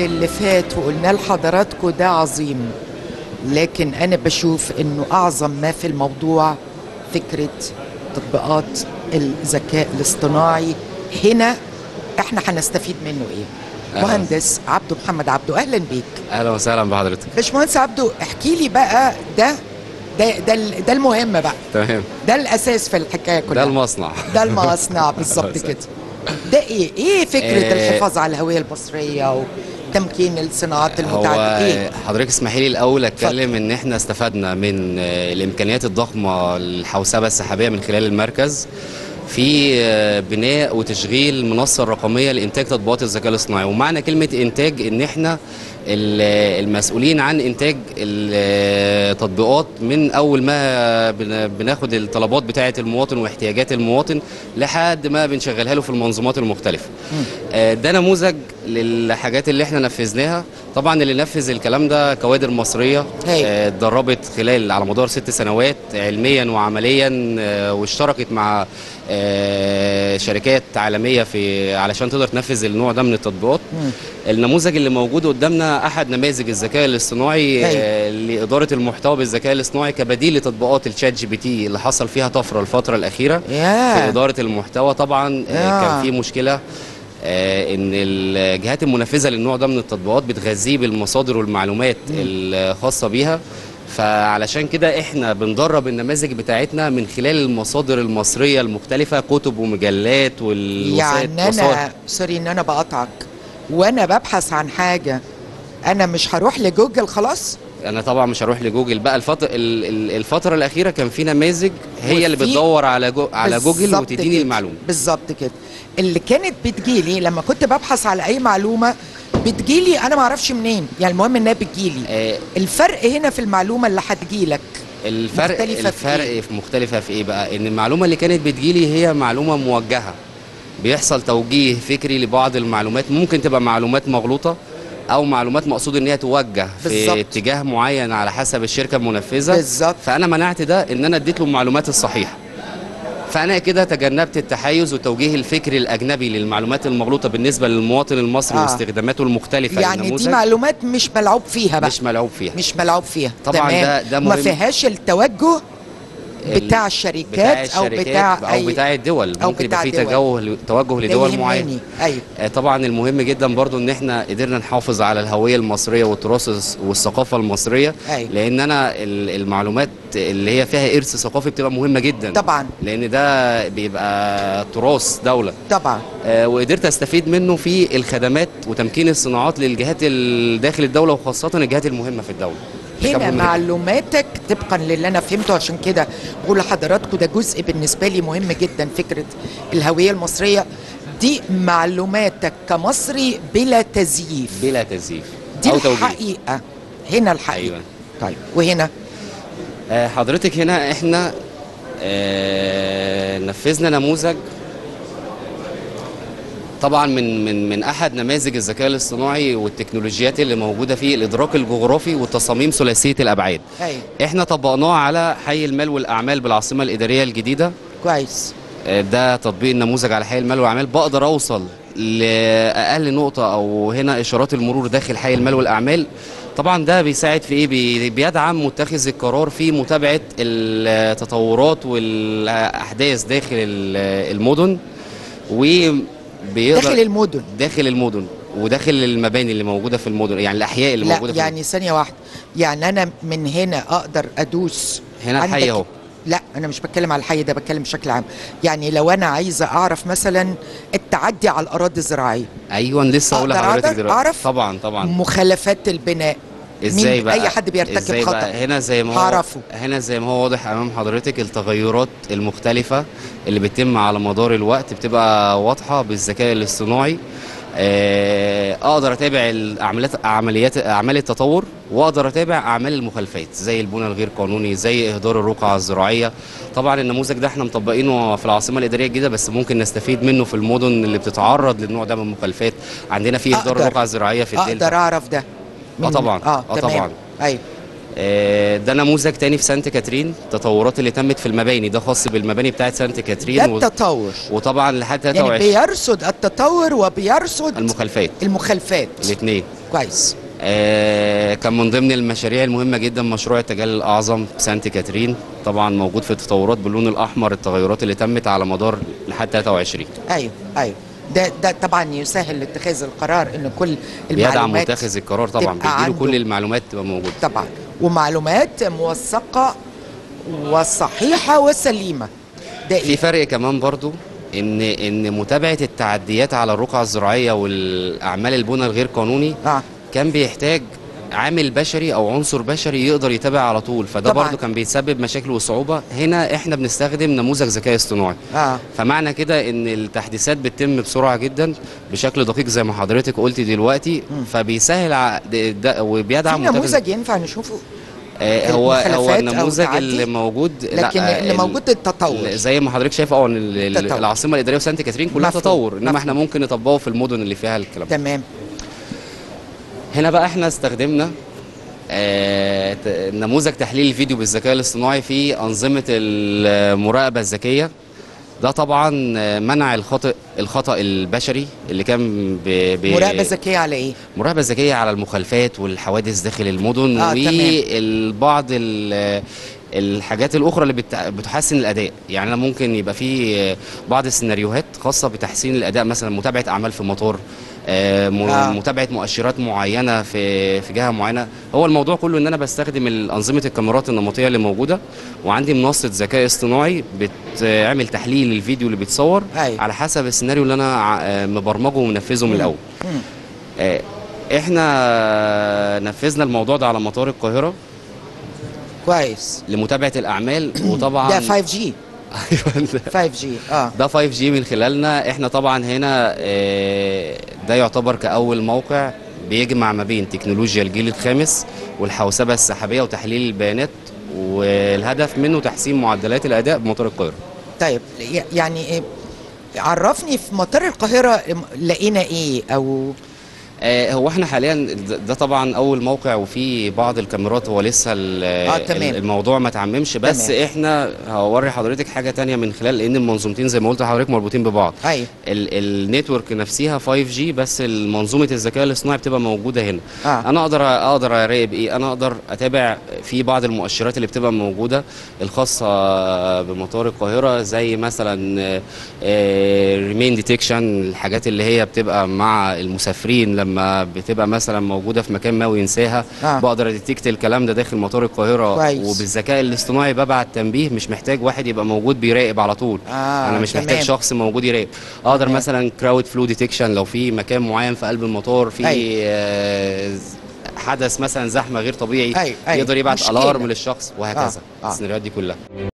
كل اللي فات وقلناه لحضراتكم ده عظيم لكن انا بشوف انه اعظم ما في الموضوع فكره تطبيقات الذكاء الاصطناعي هنا احنا هنستفيد منه ايه أهلاً. مهندس عبده محمد عبده اهلا بيك اهلا وسهلا بحضرتك باشمهندس عبده احكي لي بقى ده ده ده, ال- ده المهم بقى تمام ده الاساس في الحكايه ده كلها المصنع ده المصنع بالظبط كده ده ايه ايه فكره آه، الحفاظ على الهويه المصريه وتمكين الصناعات المتعدده هو ايه حضرتك اسمحي لي الاول اتكلم ان احنا استفدنا من آه، الامكانيات الضخمه للحوسبه السحابيه من خلال المركز في آه، بناء وتشغيل منصه رقميه لانتاج تطبيقات الذكاء الاصطناعي ومعنى كلمه انتاج ان احنا ال- المسؤولين عن انتاج التطبيقات من اول ما بن- بناخد الطلبات بتاعه المواطن واحتياجات المواطن لحد ما بنشغلها له في المنظومات المختلفه آه، ده نموذج للحاجات اللي احنا نفذناها طبعا اللي نفذ الكلام ده كوادر مصريه هاي. آه، اتدربت خلال على مدار ست سنوات علميا وعمليا آه، واشتركت مع آه، شركات عالميه في علشان تقدر تنفذ النوع ده من التطبيقات النموذج اللي موجود قدامنا احد نماذج الذكاء الاصطناعي هاي. آه، لاداره المحتوى بالذكاء الاصطناعي كبديل لتطبيقات الشات جي بي تي اللي حصل فيها طفره الفتره الاخيره في يا اداره المحتوى طبعا آه، آه. كان في مشكله آه، ان الجهات المنفذه للنوع ده من التطبيقات بتغذيه بالمصادر والمعلومات الخاصه بيها فعلشان كده احنا بندرب النماذج بتاعتنا من خلال المصادر المصريه المختلفه كتب ومجلات والوسائط يعني وصور. انا سوري ان انا بقطعك وانا ببحث عن حاجه انا مش هروح لجوجل خلاص انا طبعا مش هروح لجوجل بقى الفتره الفتره الاخيره كان في نماذج هي اللي وفي- بتدور على جو على جوجل بالظبط وتديني كده. المعلومه بالظبط كده اللي كانت بتجيلي لما كنت ببحث على اي معلومه بتجيلي انا ما اعرفش منين يعني المهم انها بتجيلي آه، الفرق هنا في المعلومه اللي هتجيلك الفرق مختلفة في الفرق إيه؟ في مختلفة في ايه بقى ان المعلومة اللي كانت بتجيلي هي معلومة موجهة بيحصل توجيه فكري لبعض المعلومات ممكن تبقى معلومات مغلوطة او معلومات مقصود ان هي توجه في بالظبط. اتجاه معين على حسب الشركة المنفذة بالظبط. فانا منعت ده ان انا اديت له المعلومات الصحيحة فانا كده تجنبت التحيز والتوجيه الفكري الاجنبي للمعلومات المغلوطه بالنسبه للمواطن المصري آه. واستخداماته المختلفه يعني دي للنموذج معلومات مش ملعوب فيها بقى مش ملعوب فيها مش ملعوب فيها طبعاً تمام. ده- ده ما مهم. فيهاش التوجه ال- بتاع الشركات بتاع او الشركات بتاع او بتاع الدول أو ممكن بتاع يبقى في دول. توجه توجه ده لدول يهمني. معينه ايوه آه، طبعا المهم جدا برضو ان احنا قدرنا نحافظ على الهويه المصريه والتراث الس- والثقافه المصريه أيوة. لان انا ال- المعلومات اللي هي فيها ارث ثقافي بتبقى مهمه جدا طبعا لان ده بيبقى تراث دوله طبعا آه، وقدرت استفيد منه في الخدمات وتمكين الصناعات للجهات ال- داخل الدوله وخاصه الجهات المهمه في الدوله ده كان هنا مهم جداً. معلوماتك طبقا للي انا فهمته عشان كده بقول لحضراتكم ده جزء بالنسبه لي مهم جدا فكره الهويه المصريه دي معلوماتك كمصري بلا تزييف بلا تزييف دي او توجيه الحقيقه هنا الحقيقه أيوة. طيب وهنا آه، حضرتك هنا احنا آه، نفذنا نموذج طبعا من من من احد نماذج الذكاء الاصطناعي والتكنولوجيات اللي موجوده فيه الادراك الجغرافي والتصاميم ثلاثيه الابعاد ايوه احنا طبقناه على حي المال والاعمال بالعاصمه الاداريه الجديده كويس آه، ده تطبيق النموذج على حي المال والاعمال بقدر اوصل لاقل نقطه او هنا اشارات المرور داخل حي المال والاعمال طبعا ده بيساعد في ايه بي- بيدعم متخذ القرار في متابعه التطورات والاحداث داخل ال- المدن وبيقدر داخل المدن داخل المدن وداخل المباني اللي موجوده في المدن يعني الاحياء اللي لا موجوده في يعني ثانيه واحده يعني انا من هنا اقدر ادوس هنا الحي عندك- اهو لا انا مش بتكلم على الحي ده بتكلم بشكل عام يعني لو انا عايزه اعرف مثلا التعدي على الاراضي الزراعيه ايوه لسه هقول أقدر لحضرتك أقدر دلوقتي أعرف؟ طبعا طبعا مخالفات البناء ازاي مين- بقى اي حد بيرتكب ازاي خطا بقى هنا زي ما هو هعرفه. هنا زي ما هو واضح امام حضرتك التغيرات المختلفه اللي بتتم على مدار الوقت بتبقى واضحه بالذكاء الاصطناعي آه، اقدر اتابع العمليات عمليات اعمال التطور واقدر اتابع اعمال المخالفات زي البنى الغير قانوني زي اهدار الرقعه الزراعيه طبعا النموذج ده احنا مطبقينه في العاصمه الاداريه الجديده بس ممكن نستفيد منه في المدن اللي بتتعرض للنوع ده من المخالفات عندنا في اهدار أقدر- الرقعه الزراعيه في الدلتا اقدر اعرف ده آه طبعا. اه, آه تمام. طبعا. ايوه آه، ده نموذج تاني في سانت كاترين التطورات اللي تمت في المباني ده خاص بالمباني بتاعت سانت ده كاترين و... التطور وطبعا لحد يعني 23 بيرصد التطور وبيرصد المخالفات المخالفات الاثنين كويس آه، كان من ضمن المشاريع المهمة جدا مشروع التجلي الأعظم سانت كاترين طبعا موجود في التطورات باللون الأحمر التغيرات اللي تمت على مدار لحد 23 ايوه ايوه ده ده طبعا يسهل اتخاذ القرار ان كل بيدعم المعلومات متخذ القرار طبعا تبقى بيديله كل عنده. المعلومات تبقى موجودة طبعا ومعلومات موثقه وصحيحه وسليمه ده في ايه فرق كمان برضو ان ان متابعه التعديات على الرقعه الزراعيه والاعمال البنى الغير قانوني اه كان بيحتاج عامل بشري او عنصر بشري يقدر يتابع على طول فده طبعاً. برضو كان بيسبب مشاكل وصعوبه هنا احنا بنستخدم نموذج ذكاء اصطناعي اه فمعنى كده ان التحديثات بتتم بسرعه جدا بشكل دقيق زي ما حضرتك قلتي دلوقتي فبيسهل ع- ده- ده في وبيدعم متخذ- نموذج ينفع نشوفه آه، هو هو المخالفات أو النموذج تعدي؟ اللي موجود لا، لكن آه، اللي ال- موجود التطور زي ما حضرتك شايف اه ان ال- ال- تطور. العاصمه الاداريه وسانت كاترين كلها مفهوم، تطور انما مفهوم. احنا ممكن نطبقه في المدن اللي فيها الكلام ده تمام هنا بقى احنا استخدمنا آه، ت- نموذج تحليل الفيديو بالذكاء الاصطناعي في انظمه المراقبه الذكيه ده طبعا آه، منع الخطا الخطا البشري اللي كان ب... ب... مراقبه ذكيه على ايه مراقبه ذكيه على المخالفات والحوادث داخل المدن آه، تمام. والبعض ال- الحاجات الاخرى اللي بت- بتحسن الاداء يعني انا ممكن يبقى في بعض السيناريوهات خاصه بتحسين الاداء مثلا متابعه اعمال في مطار آه، م- آه. متابعه مؤشرات معينه في في جهه معينه هو الموضوع كله ان انا بستخدم ال- انظمه الكاميرات النمطيه اللي موجوده وعندي منصه ذكاء اصطناعي بتعمل تحليل للفيديو اللي بيتصور أيوة. على حسب السيناريو اللي انا ع- آه، مبرمجه ومنفذه من الاول مم. آه، احنا نفذنا الموضوع ده على مطار القاهره كويس لمتابعه الاعمال وطبعا ده 5 جي أيوة، 5 جي اه ده 5 جي من خلالنا احنا طبعا هنا آه، ده يعتبر كاول موقع بيجمع ما بين تكنولوجيا الجيل الخامس والحوسبه السحابيه وتحليل البيانات والهدف منه تحسين معدلات الاداء بمطار القاهره طيب ي- يعني إيه عرفني في مطار القاهره لقينا ايه او آه، هو احنا حاليا ده- ده طبعا اول موقع وفي بعض الكاميرات هو لسه ال- آه، تمام. الموضوع ما تعممش بس تمام. احنا هوري حضرتك حاجه تانية من خلال لان المنظومتين زي ما قلت لحضرتك مربوطين ببعض ايوه ال- النتورك نفسها 5G بس منظومه الذكاء الاصطناعي بتبقى موجوده هنا آه. انا اقدر اقدر اراقب ايه انا اقدر اتابع في بعض المؤشرات اللي بتبقى موجوده الخاصه بمطار القاهره زي مثلا ريمين ديتكشن الحاجات اللي هي بتبقى مع المسافرين لما بتبقى مثلا موجوده في مكان ما وينساها آه. بقدر اديتكت الكلام ده داخل مطار القاهره كويس. وبالذكاء الاصطناعي ببعت تنبيه مش محتاج واحد يبقى موجود بيراقب على طول آه، انا مش تمام. محتاج شخص موجود يراقب اقدر تمام. مثلا كراود فلو ديتكشن لو في مكان معين في قلب المطار في أيوة. آه، حدث مثلا زحمه غير طبيعي أيوة، أيوة. يقدر يبعت مشكلة. الارم للشخص وهكذا آه، آه. السيناريوهات دي كلها